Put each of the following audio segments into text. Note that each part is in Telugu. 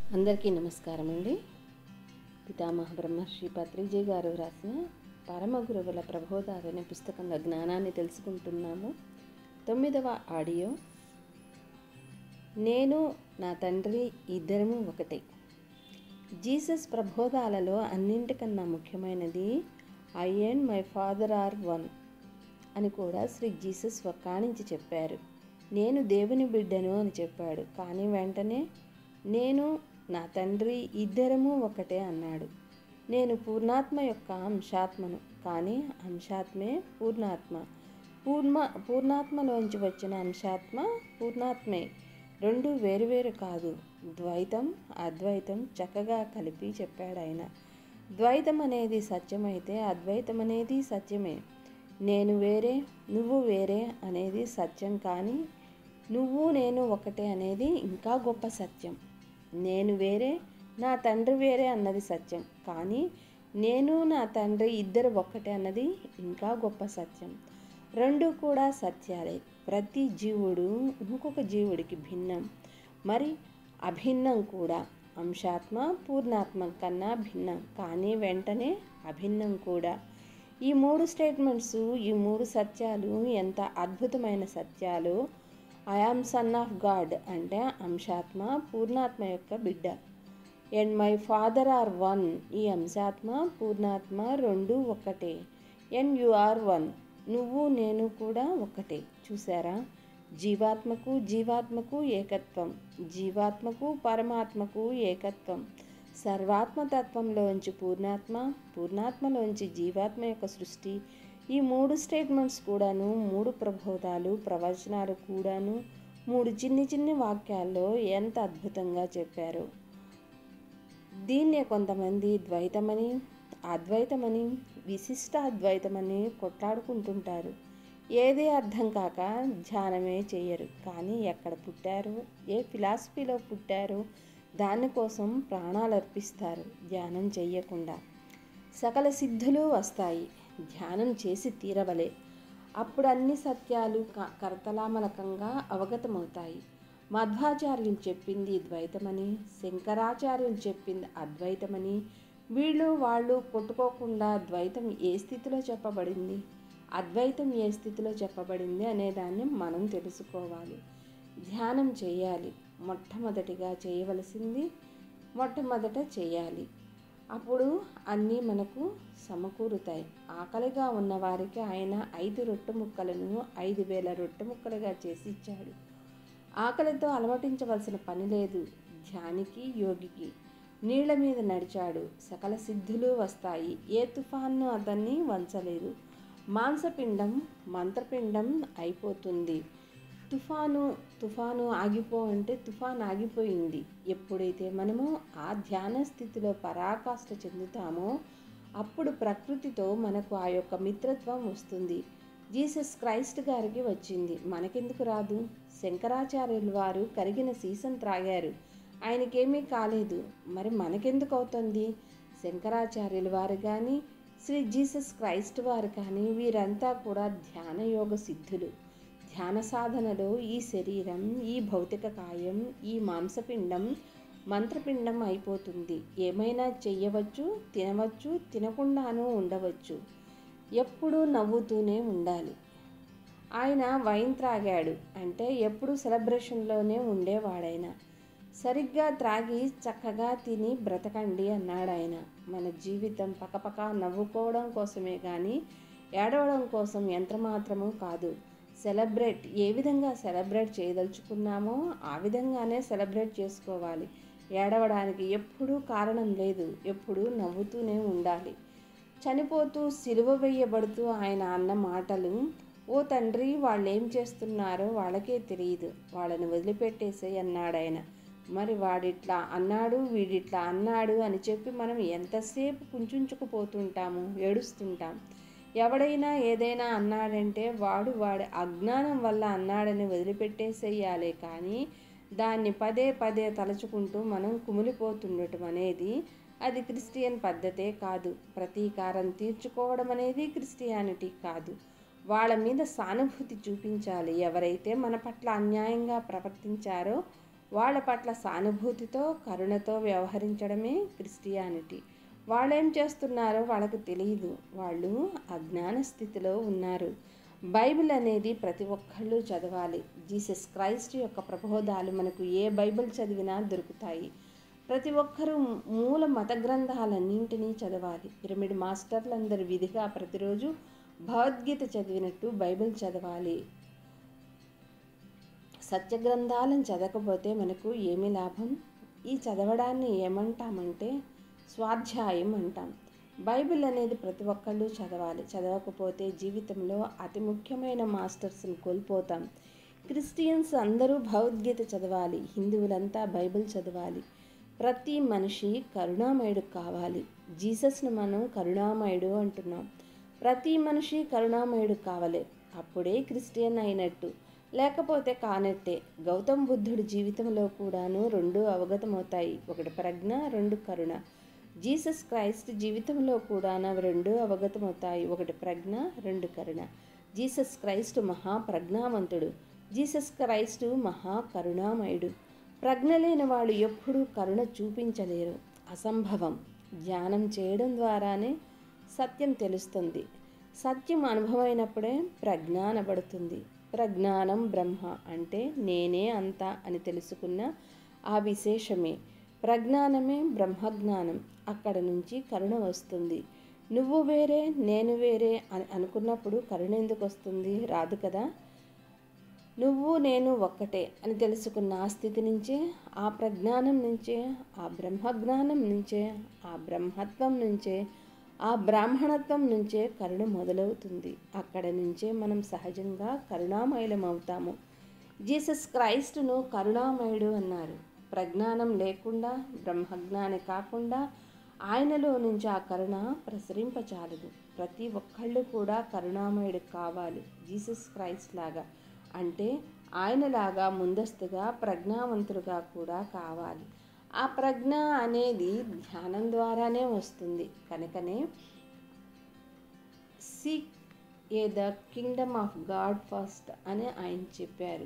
అందరికీ నమస్కారం అండి పితామహ బ్రహ్మర్షి పత్రిజీ గారు రాసిన పరమ గురువుల ప్రబోధాలు అనే పుస్తకంలో జ్ఞానాన్ని తెలుసుకుంటున్నాము తొమ్మిదవ ఆడియో నేను నా తండ్రి ఇద్దరము ఒకటే జీసస్ ప్రబోధాలలో అన్నింటికన్నా ముఖ్యమైనది I and my father are one అని కూడా శ్రీ జీసస్ ఒక్కాణించి చెప్పారు నేను దేవుని బిడ్డను అని చెప్పాడు కానీ వెంటనే నేను నా తండ్రి ఇద్దరము ఒకటే అన్నాడు నేను పూర్ణాత్మ యొక్క అంశాత్మను కానీ అంశాత్మే పూర్ణాత్మ పూర్ణ పూర్ణాత్మలోంచి వచ్చిన అంశాత్మ పూర్ణాత్మే రెండు వేరువేరు కాదు ద్వైతం అద్వైతం చక్కగా కలిపి చెప్పాడు ఆయన ద్వైతం అనేది సత్యమైతే అద్వైతం అనేది సత్యమే నేను వేరే నువ్వు వేరే అనేది సత్యం కానీ నువ్వు నేను ఒకటే అనేది ఇంకా గొప్ప సత్యం నేను వేరే నా తండ్రి వేరే అన్నది సత్యం కానీ నేను నా తండ్రి ఇద్దరు ఒక్కటే అన్నది ఇంకా గొప్ప సత్యం రెండు కూడా సత్యాలే ప్రతి జీవుడు ఇంకొక జీవుడికి భిన్నం మరి అభిన్నం కూడా అంశాత్మ పూర్ణాత్మ కన్నా భిన్నం కానీ వెంటనే అభిన్నం కూడా ఈ మూడు స్టేట్మెంట్స్ ఈ మూడు సత్యాలు ఎంత అద్భుతమైన సత్యాలు ఐఆమ్ సన్ ఆఫ్ గాడ్ అంటే అంశాత్మ పూర్ణాత్మ యొక్క బిడ్డ and my father are one ఈ అంశాత్మ పూర్ణాత్మ రెండు ఒక్కటే అండ్ యు ఆర్ వన్ నువ్వు నేను కూడా ఒక్కటే చూసారా జీవాత్మకు జీవాత్మకు ఏకత్వం జీవాత్మకు పరమాత్మకు ఏకత్వం సర్వాత్మతత్వంలోంచి పూర్ణాత్మ పూర్ణాత్మలోంచి జీవాత్మ యొక్క సృష్టి ఈ మూడు స్టేట్మెంట్స్ కూడాను మూడు ప్రబోధాలు ప్రవచనాలు కూడాను మూడు చిన్ని చిన్ని వాక్యాల్లో ఎంత అద్భుతంగా చెప్పారు దీన్నే కొంతమంది ద్వైతమని అద్వైతమని విశిష్ట అద్వైతమని కొట్లాడుకుంటుంటారు ఏదే అర్థం కాక ధ్యానమే చేయరు కానీ ఎక్కడ పుట్టారు ఏ ఫిలాసఫీలో పుట్టారు దానికోసం ప్రాణాలు అర్పిస్తారు ధ్యానం చెయ్యకుండా సకల సిద్ధులు వస్తాయి ధ్యానం చేసి తీరవలే అప్పుడు అన్ని సత్యాలు క- కరతలామలకంగా అవగతమవుతాయి మధ్వాచార్యులు చెప్పింది ద్వైతమని శంకరాచార్యులు చెప్పింది అద్వైతమని వీళ్ళు వాళ్ళు కొట్టుకోకుండా ద్వైతం ఏ స్థితిలో చెప్పబడింది అద్వైతం ఏ స్థితిలో చెప్పబడింది అనేదాన్ని మనం తెలుసుకోవాలి ధ్యానం చేయాలి మొట్టమొదటిగా చేయవలసింది మొట్టమొదట చేయాలి అప్పుడు అన్నీ మనకు సమకూరుతాయి ఆకలిగా ఉన్నవారికి ఆయన ఐదు రొట్టె ముక్కలను ఐదు వేల రొట్టె ముక్కలుగా చేసి ఇచ్చాడు ఆకలితో అలవటించవలసిన పని లేదు ధ్యానికి యోగికి నీళ్ల మీద నడిచాడు సకల సిద్ధులు వస్తాయి ఏ తుఫాన్ను అతన్ని వంచలేదు మాంసపిండం మంత్రపిండం అయిపోతుంది తుఫాను తుఫాను ఆగిపో అంటే తుఫాన్ ఆగిపోయింది ఎప్పుడైతే మనము ఆ ధ్యాన స్థితిలో పరాకాష్ఠ చెందుతామో అప్పుడు ప్రకృతితో మనకు ఆ యొక్క మిత్రత్వం వస్తుంది జీసస్ క్రైస్ట్ గారికి వచ్చింది మనకెందుకు రాదు శంకరాచార్యుల వారు కరిగిన సీసం త్రాగారు ఆయనకేమీ కాలేదు మరి మనకెందుకు అవుతుంది శంకరాచార్యుల వారు కానీ శ్రీ జీసస్ క్రైస్ట్ వారు కానీ వీరంతా కూడా ధ్యాన యోగ సిద్ధులు ధ్యాన సాధనలో ఈ శరీరం ఈ భౌతిక కాయం ఈ మాంసపిండం మంత్రపిండం అయిపోతుంది ఏమైనా చెయ్యవచ్చు తినవచ్చు తినకుండానూ ఉండవచ్చు ఎప్పుడూ నవ్వుతూనే ఉండాలి ఆయన వైన్ త్రాగాడు అంటే ఎప్పుడు సెలబ్రేషన్లోనే ఉండేవాడాయన సరిగ్గా త్రాగి చక్కగా తిని బ్రతకండి అన్నాడు ఆయన మన జీవితం పకపక నవ్వుకోవడం కోసమే కానీ ఏడవడం కోసం యంత్రమాత్రము కాదు సెలబ్రేట్ ఏ విధంగా సెలబ్రేట్ చేయదలుచుకున్నామో ఆ విధంగానే సెలబ్రేట్ చేసుకోవాలి ఏడవడానికి ఎప్పుడూ కారణం లేదు ఎప్పుడూ నవ్వుతూనే ఉండాలి చనిపోతూ సిలువ వేయబడుతూ ఆయన అన్న మాటలు ఓ తండ్రి వాళ్ళు ఏం చేస్తున్నారో వాళ్ళకే తెలియదు వాళ్ళని వదిలిపెట్టేసే అన్నాడు ఆయన మరి వాడిట్లా అన్నాడు వీడిట్లా అన్నాడు అని చెప్పి మనం ఎంతసేపు కుంచుకుపోతుంటాము ఏడుస్తుంటాం ఎవడైనా ఏదైనా అన్నాడంటే వాడు వాడి అజ్ఞానం వల్ల అన్నాడని వదిలిపెట్టేసేయాలే కానీ దాన్ని పదే పదే తలుచుకుంటూ మనం కుమిలిపోతుండటం అనేది అది క్రిస్టియన్ పద్ధతే కాదు ప్రతీకారం తీర్చుకోవడం అనేది క్రిస్టియానిటీ కాదు వాళ్ళ మీద సానుభూతి చూపించాలి ఎవరైతే మన పట్ల అన్యాయంగా ప్రవర్తించారో వాళ్ళ పట్ల సానుభూతితో కరుణతో వ్యవహరించడమే క్రిస్టియానిటీ వాళ్ళేం చేస్తున్నారో వాళ్ళకి తెలియదు వాళ్ళు అజ్ఞాన స్థితిలో ఉన్నారు బైబిల్ అనేది ప్రతి ఒక్కళ్ళు చదవాలి జీసస్ క్రైస్ట్ యొక్క ప్రబోధాలు మనకు ఏ బైబిల్ చదివినా దొరుకుతాయి ప్రతి ఒక్కరూ మూల మత గ్రంథాలన్నింటినీ చదవాలి పిరమిడ్ మాస్టర్లందరూ విధిగా ప్రతిరోజు భగవద్గీత చదివినట్టు బైబిల్ చదవాలి సత్య గ్రంథాలను చదవకపోతే మనకు ఏమి లాభం ఈ చదవడాన్ని ఏమంటామంటే స్వాధ్యాయం అంటాం బైబిల్ అనేది ప్రతి ఒక్కళ్ళు చదవాలి చదవకపోతే జీవితంలో అతి ముఖ్యమైన మాస్టర్స్ని కోల్పోతాం క్రిస్టియన్స్ అందరూ భగవద్గీత చదవాలి హిందువులంతా బైబిల్ చదవాలి ప్రతి మనిషి కరుణామయుడు కావాలి జీసస్ను మనం కరుణామయుడు అంటున్నాం ప్రతి మనిషి కరుణామయుడు కావాలి అప్పుడే క్రిస్టియన్ అయినట్టు లేకపోతే కానట్టే గౌతమ్ బుద్ధుడి జీవితంలో కూడాను రెండు అవగతమవుతాయి ఒకటి ప్రజ్ఞ రెండు కరుణ జీసస్ క్రైస్ట్ జీవితంలో కూడా అవి రెండు అవగతమవుతాయి ఒకటి ప్రజ్ఞ రెండు కరుణ జీసస్ క్రైస్ట్ మహాప్రజ్ఞావంతుడు జీసస్ క్రైస్ట్ మహా కరుణామయుడు ప్రజ్ఞ లేని వాళ్ళు ఎప్పుడూ కరుణ చూపించలేరు అసంభవం ధ్యానం చేయడం ద్వారానే సత్యం తెలుస్తుంది సత్యం అనుభవమైనప్పుడే ప్రజ్ఞ అనబడుతుంది ప్రజ్ఞానం బ్రహ్మ అంటే నేనే అంతా అని తెలుసుకున్న ఆ విశేషమే ప్రజ్ఞానమే బ్రహ్మజ్ఞానం అక్కడ నుంచి కరుణ వస్తుంది నువ్వు వేరే నేను వేరే అని అనుకున్నప్పుడు కరుణ ఎందుకు వస్తుంది రాదు కదా నువ్వు నేను ఒక్కటే అని తెలుసుకున్న ఆ స్థితి నుంచే ఆ ప్రజ్ఞానం నుంచే ఆ బ్రహ్మజ్ఞానం నుంచే ఆ బ్రహ్మత్వం నుంచే ఆ బ్రాహ్మణత్వం నుంచే కరుణ మొదలవుతుంది అక్కడ నుంచే మనం సహజంగా కరుణామయులం అవుతాము జీసస్ క్రైస్టును కరుణామయుడు అన్నారు ప్రజ్ఞానం లేకుండా బ్రహ్మజ్ఞాని కాకుండా ఆయనలో నుంచి ఆ కరుణ ప్రసరింపచాలదు ప్రతి ఒక్కళ్ళు కూడా కరుణామయుడు కావాలి జీసస్ క్రైస్ట్ లాగా అంటే ఆయనలాగా ముందస్తుగా ప్రజ్ఞావంతులుగా కూడా కావాలి ఆ ప్రజ్ఞ అనేది ధ్యానం ద్వారానే వస్తుంది కనుకనే seek ye the kingdom of God first అని ఆయన చెప్పారు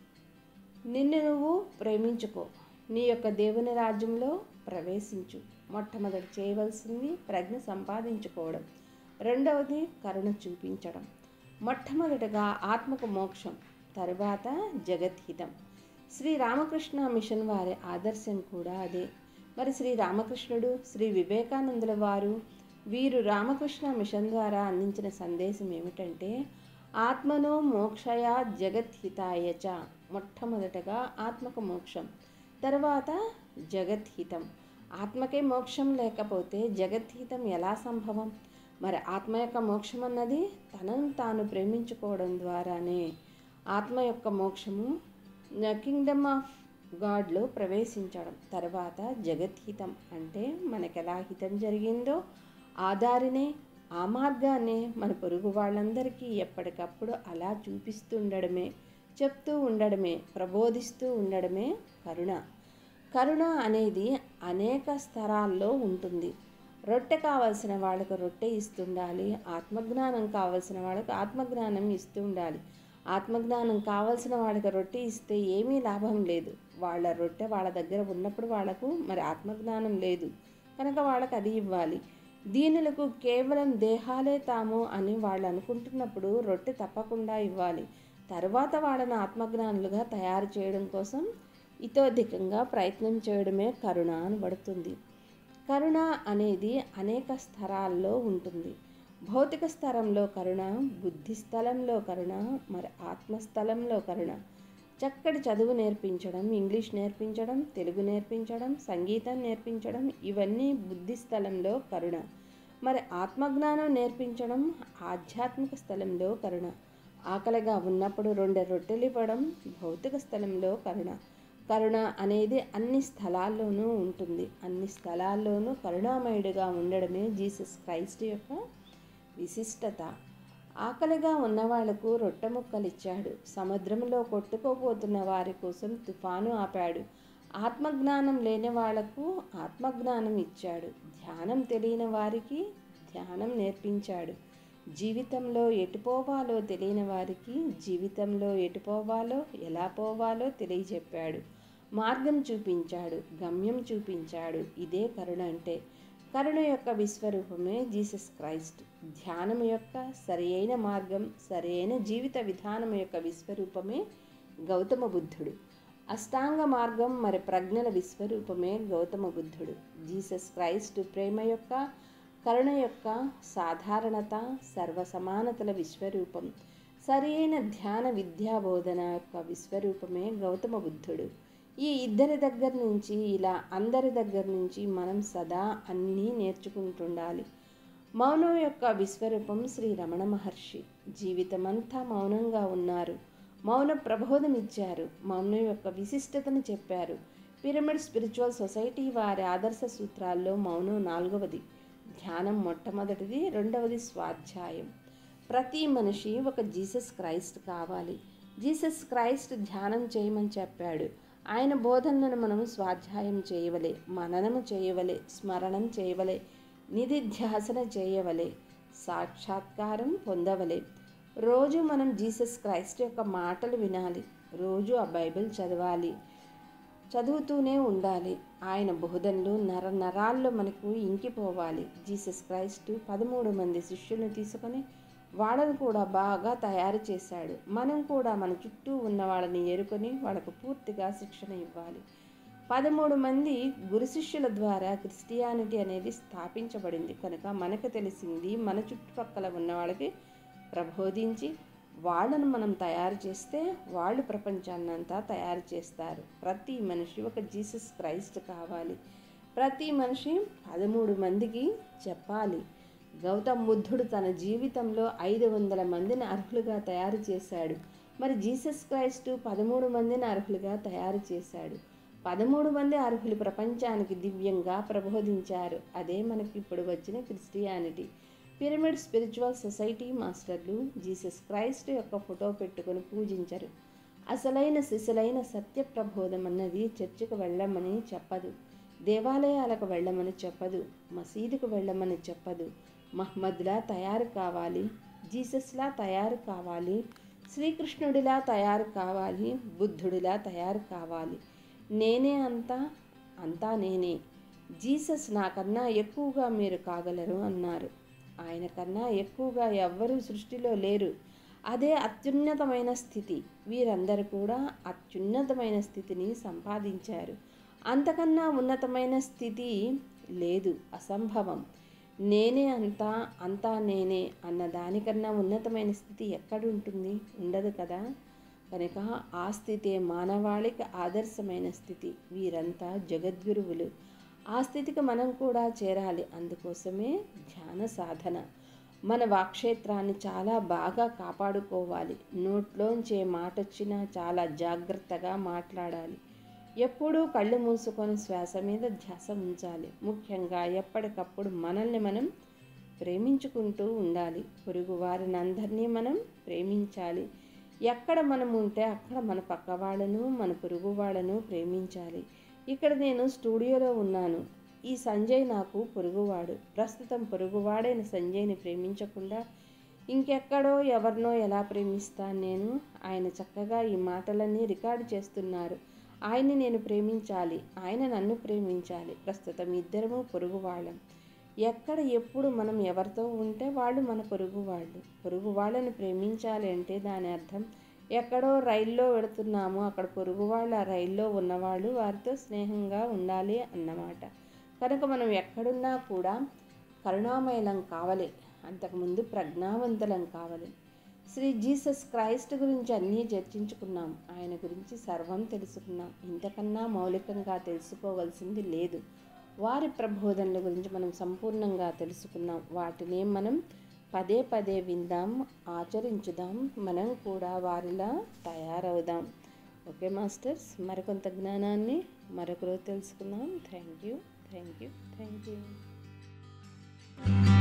నిన్ను నువ్వు ప్రేమించుకో నీ యొక్క దేవుని రాజ్యంలో ప్రవేశించు మొట్టమొదటి చేయవలసింది ప్రజ్ఞ సంపాదించుకోవడం రెండవది కరుణ చూపించడం మొట్టమొదటగా ఆత్మకు మోక్షం తరువాత జగద్హితం శ్రీ రామకృష్ణ మిషన్ వారి ఆదర్శం కూడా అదే మరి శ్రీ రామకృష్ణుడు శ్రీ వివేకానందుల వారు వీరు రామకృష్ణ మిషన్ ద్వారా అందించిన సందేశం ఏమిటంటే ఆత్మనో మోక్షయ జగద్హితాయ చ మొట్టమొదటగా ఆత్మకు మోక్షం తర్వాత జగద్హితం ఆత్మకే మోక్షం లేకపోతే జగద్హితం ఎలా సంభవం మరి ఆత్మ యొక్క మోక్షం అన్నది తనను తాను ప్రేమించుకోవడం ద్వారానే ఆత్మ యొక్క మోక్షము కింగ్డమ్ ఆఫ్ గాడ్లో ప్రవేశించడం తర్వాత జగద్హితం అంటే మనకు ఎలా హితం జరిగిందో ఆ దారినే ఆ మార్గాన్ని మన పొరుగు వాళ్ళందరికీ ఎప్పటికప్పుడు అలా చూపిస్తుండడమే చెప్తూ ఉండడమే ప్రబోధిస్తూ ఉండడమే కరుణ కరుణ అనేది అనేక స్తరాల్లో ఉంటుంది రొట్టె కావలసిన వాళ్ళకు రొట్టె ఇస్తుండాలి ఆత్మజ్ఞానం కావలసిన వాళ్ళకు ఆత్మజ్ఞానం ఇస్తూ ఉండాలి ఆత్మజ్ఞానం కావలసిన వాళ్ళకి రొట్టె ఇస్తే ఏమీ లాభం లేదు వాళ్ళ రొట్టె వాళ్ళ దగ్గర ఉన్నప్పుడు వాళ్ళకు మరి ఆత్మజ్ఞానం లేదు కనుక వాళ్ళకి అది ఇవ్వాలి దీనులకు కేవలం దేహాలే తాము అని వాళ్ళు అనుకుంటున్నప్పుడు రొట్టె తప్పకుండా ఇవ్వాలి తర్వాత వాళ్ళని ఆత్మజ్ఞానులుగా తయారు చేయడం కోసం ఇతోధికంగా ప్రయత్నం చేయడమే కరుణ అనబడుతుంది కరుణ అనేది అనేక స్తరాల్లో ఉంటుంది భౌతిక స్థలంలో కరుణ బుద్ధి స్థలంలో కరుణ మరి ఆత్మస్థలంలో కరుణ చక్కటి చదువు నేర్పించడం ఇంగ్లీష్ నేర్పించడం తెలుగు నేర్పించడం సంగీతం నేర్పించడం ఇవన్నీ బుద్ధి స్థలంలో కరుణ మరి ఆత్మజ్ఞానం నేర్పించడం ఆధ్యాత్మిక స్థలంలో కరుణ ఆకలిగా ఉన్నప్పుడు రెండు రొట్టెలు ఇవ్వడం భౌతిక స్థలంలో కరుణ కరుణ అనేది అన్ని స్థలాల్లోనూ ఉంటుంది అన్ని స్థలాల్లోనూ కరుణామయుడిగా ఉండడమే జీసస్ క్రైస్ట్ యొక్క విశిష్టత ఆకలిగా ఉన్నవాళ్లకు రొట్టె ముక్కలు ఇచ్చాడు సముద్రంలో కొట్టుకోబోతున్న వారి కోసం తుఫాను ఆపాడు ఆత్మజ్ఞానం లేని వాళ్లకు ఆత్మజ్ఞానం ఇచ్చాడు ధ్యానం తెలియని వారికి ధ్యానం నేర్పించాడు జీవితంలో ఎటు పోవాలో తెలియని వారికి జీవితంలో ఎటు పోవాలో ఎలా పోవాలో తెలియజెప్పాడు మార్గం చూపించాడు గమ్యం చూపించాడు ఇదే కరుణ అంటే కరుణ యొక్క విశ్వరూపమే జీసస్ క్రైస్ట్ ధ్యానం యొక్క సరియైన మార్గం సరియైన జీవిత విధానం యొక్క విశ్వరూపమే గౌతమ బుద్ధుడు అష్టాంగ మార్గం మరి ప్రజ్ఞల విశ్వరూపమే గౌతమ బుద్ధుడు జీసస్ క్రైస్ట్ ప్రేమ యొక్క కరుణ యొక్క సాధారణత సర్వసమానతల విశ్వరూపం సరియైన ధ్యాన విద్యా బోధన యొక్క విశ్వరూపమే గౌతమ బుద్ధుడు ఈ ఇద్దరి దగ్గర నుంచి ఇలా అందరి దగ్గర నుంచి మనం సదా అన్నీ నేర్చుకుంటుండాలి మౌనం యొక్క విశ్వరూపం శ్రీ రమణ మహర్షి జీవితమంతా మౌనంగా ఉన్నారు మౌన ప్రబోధం ఇచ్చారు మౌనం యొక్క విశిష్టతను చెప్పారు పిరమిడ్ స్పిరిచువల్ సొసైటీ వారి ఆదర్శ సూత్రాల్లో మౌనం నాలుగవది ధ్యానం మొట్టమొదటిది రెండవది స్వాధ్యాయం ప్రతి మనిషి ఒక జీసస్ క్రైస్ట్ కావాలి జీసస్ క్రైస్ట్ ధ్యానం చేయమని చెప్పాడు ఆయన బోధనలను మనం స్వాధ్యాయం చేయవలే మననము చేయవలే స్మరణం చేయవలే నిధిధ్యాసన చేయవలే సాక్షాత్కారం పొందవలే రోజు మనం జీసస్ క్రైస్ట్ యొక్క మాటలు వినాలి రోజు ఆ బైబిల్ చదవాలి చదువుతూనే ఉండాలి ఆయన బోధనలు నర నరాల్లో మనకు ఇంకిపోవాలి జీసస్ క్రైస్ట్ పదమూడు మంది శిష్యులను తీసుకొని వాళ్ళను కూడా బాగా తయారు చేశాడు మనం కూడా మన చుట్టూ ఉన్న వాళ్ళని ఎరుకొని వాళ్ళకు పూర్తిగా శిక్షణ ఇవ్వాలి పదమూడు మంది గురు శిష్యుల ద్వారా క్రిస్టియానిటీ అనేది స్థాపించబడింది కనుక మనకు తెలిసింది మన చుట్టుపక్కల ఉన్న వాళ్ళకి ప్రబోధించి వాళ్ళను మనం తయారు చేస్తే వాళ్ళు ప్రపంచాన్నంతా తయారు చేస్తారు ప్రతి మనిషి ఒక జీసస్ క్రైస్ట్ కావాలి ప్రతి మనిషి పదమూడు మందికి చెప్పాలి గౌతమ్ బుద్ధుడు తన జీవితంలో ఐదు వందల మందిని అర్హులుగా తయారు చేశాడు మరి జీసస్ క్రైస్ట్ పదమూడు మందిని అర్హులుగా తయారు చేశాడు పదమూడు మంది అర్హులు ప్రపంచానికి దివ్యంగా ప్రబోధించారు అదే మనకి ఇప్పుడు వచ్చిన క్రిస్టియానిటీ పిరమిడ్ స్పిరిచువల్ సొసైటీ మాస్టర్లు జీసస్ క్రైస్ట్ యొక్క ఫోటో పెట్టుకొని పూజించరు అసలైన సిసలైన సత్య ప్రబోధం అన్నది చర్చికి వెళ్ళమని చెప్పదు దేవాలయాలకు వెళ్ళమని చెప్పదు మసీదుకు వెళ్ళమని చెప్పదు మహమ్మద్లా తయారు కావాలి జీసస్లా తయారు కావాలి శ్రీకృష్ణుడిలా తయారు కావాలి బుద్ధుడిలా తయారు కావాలి నేనే అంతా అంతా నేనే జీసస్ నాకన్నా ఎక్కువగా మీరు కాగలరు అన్నారు ఆయన కన్నా ఎక్కువగా ఎవ్వరూ సృష్టిలో లేరు అదే అత్యున్నతమైన స్థితి వీరందరూ కూడా అత్యున్నతమైన స్థితిని సంపాదించారు అంతకన్నా ఉన్నతమైన స్థితి లేదు అసంభవం నేనే అంతా అంతా నేనే అన్న దానికన్నా ఉన్నతమైన స్థితి ఎక్కడుంటుంది ఉండదు కదా కనుక ఆ స్థితే మానవాళికి ఆదర్శమైన స్థితి వీరంతా జగద్గురువులు ఆ స్థితికి మనం కూడా చేరాలి అందుకోసమే ధ్యాన సాధన మన వాక్షేత్రాన్ని చాలా బాగా కాపాడుకోవాలి నోట్లోంచే మాట వచ్చినా చాలా జాగ్రత్తగా మాట్లాడాలి ఎప్పుడూ కళ్ళు మూసుకొని శ్వాస మీద ధ్యాస ఉంచాలి ముఖ్యంగా ఎప్పటికప్పుడు మనల్ని మనం ప్రేమించుకుంటూ ఉండాలి పొరుగు వారిని అందరినీ మనం ప్రేమించాలి ఎక్కడ మనం ఉంటే అక్కడ మన పక్క వాళ్ళను మన పొరుగు వాళ్ళను ప్రేమించాలి ఇక్కడ నేను స్టూడియోలో ఉన్నాను ఈ సంజయ్ నాకు పొరుగువాడు ప్రస్తుతం పొరుగువాడైన సంజయ్ని ప్రేమించకుండా ఇంకెక్కడో ఎవరినో ఎలా ప్రేమిస్తాను నేను ఆయన చక్కగా ఈ మాటలన్నీ రికార్డు చేస్తున్నారు ఆయన్ని నేను ప్రేమించాలి ఆయన నన్ను ప్రేమించాలి ప్రస్తుతం ఇద్దరము పొరుగు వాళ్ళం ఎక్కడ ఎప్పుడు మనం ఎవరితో ఉంటే వాళ్ళు మన పొరుగు వాళ్ళు పొరుగు వాళ్ళని ప్రేమించాలి అంటే దాని అర్థం ఎక్కడో రైల్లో వెళుతున్నాము అక్కడ పొరుగు వాళ్ళు ఆ రైల్లో ఉన్నవాళ్ళు వారితో స్నేహంగా ఉండాలి అన్నమాట కనుక మనం ఎక్కడున్నా కూడా కరుణామయలం కావాలి అంతకుముందు ప్రజ్ఞావంతులం కావాలి శ్రీ జీసస్ క్రైస్ట్ గురించి అన్నీ చర్చించుకున్నాం ఆయన గురించి సర్వం తెలుసుకున్నాం ఇంతకన్నా మౌలికంగా తెలుసుకోవాల్సింది లేదు వారి ప్రబోధనల గురించి మనం సంపూర్ణంగా తెలుసుకున్నాం వాటిని మనం పదే పదే విందాం ఆచరించుదాం మనం కూడా వారిలా తయారవుదాం ఓకే మాస్టర్స్ మరికొంత జ్ఞానాన్ని మరొకరు తెలుసుకుందాం thank you thank you thank you